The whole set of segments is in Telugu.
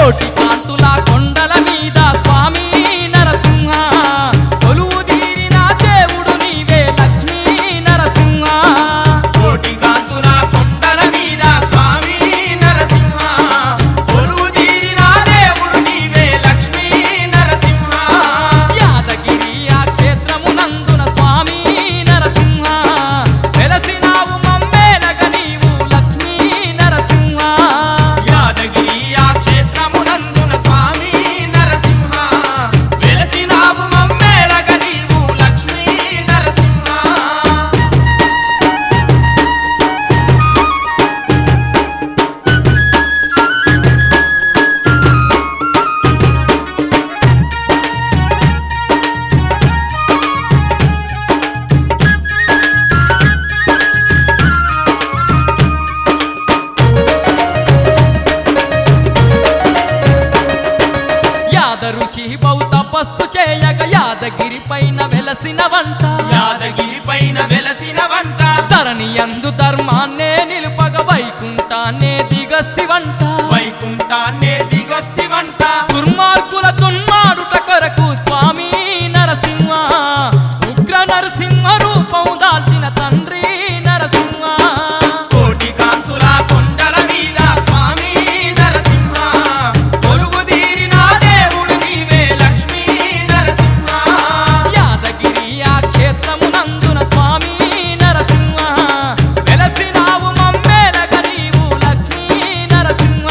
కోటి కాంతుల కొండల మీద స్వామి నరసింహ కొలువు తీరిన దేవుడు నీవే లక్ష్మీ నరసింహ కోటి కాంతుల కొండల మీద స్వామి నరసింహ కొలువు తీరిన దేవుడు నీవే లక్ష్మీ నరసింహ యాదగిరి ఆ క్షేత్రమునందున స్వామి నరసింహ వెలసినావు మమ్మేలగ నీవు లక్ష్మీ నరసింహ యాదగిరి ఆ క్షేత్రమునందున స్వామి నరసింహ వెలసినావు మమ్మేలగ నీవు లక్ష్మీ నరసింహ యాద ఋషి బౌ తపస్సు చేయగ యాదగిరి పైన వెలసిన వంట యాదగిరి పైన వెలసిన వంట ధరణి అందు ధర్మాన్నే నిలుపగ వైకుంఠాన్నే దిగస్తి వంట వైకుంఠాన్నే దిగొస్తి వంట దుర్మార్గుల దున్మాడుట కొరకు స్వామి నరసింహ ఉగ్ర నరసింహ రూపం దాల్చిన తండ్రి నరసింహ కోటి కాంతుల కొండల మీద స్వామి నరసింహ కొలువు తీరిన దేవుడు నీవే లక్ష్మీ నరసింహ యాదగిరి ఆ క్షేత్రమునందున స్వామి నరసింహ వెలసినావు మమ్మేలగ నీవు లక్ష్మీ నరసింహ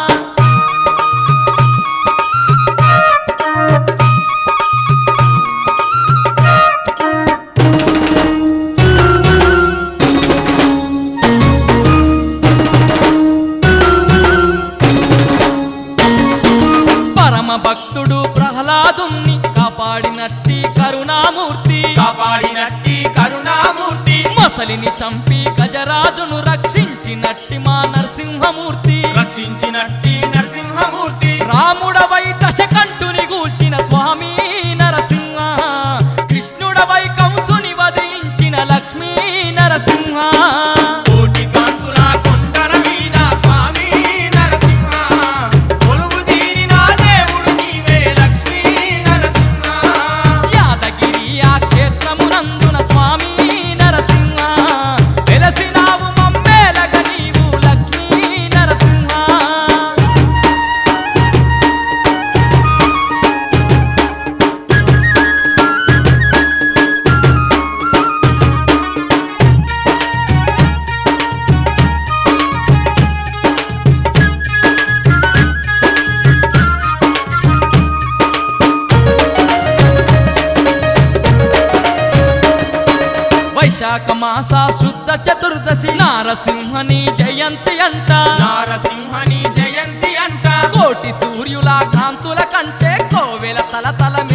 పరమ భక్తుడు ప్రహ్లాదుని కాపాడినట్టి కరుణామూర్తి కాపాడినట్టి కరుణామూర్తి మొసలిని చంపి గజరాజును రక్షించినట్టి మా నరసింహమూర్తి రక్షించినట్టి నరసింహమూర్తి రాముడవై దశకంఠుని గూల్చిన స్వామి నరసింహ కృష్ణుడవై కంసుని వధించిన లక్ష్మీ నరసింహ కోటి కాంతుల కొండల మీద స్వామి నరసింహ కొలువు తీరిన దేవుడు నీవే లక్ష్మీ నరసింహ యాదగిరి ఆ క్షేత్రమునందున స్వామి నరసింహ వెలసినావు మమ్మేలగ నీవు లక్ష్మీ నరసింహ వైశాఖ మాస శుద్ధ చతుర్దశి నారసింహని జయంతి అంట నారసింహని జయంతి అంట కోటి సూర్యుల కాంతుల కంటే కోవెల తల తల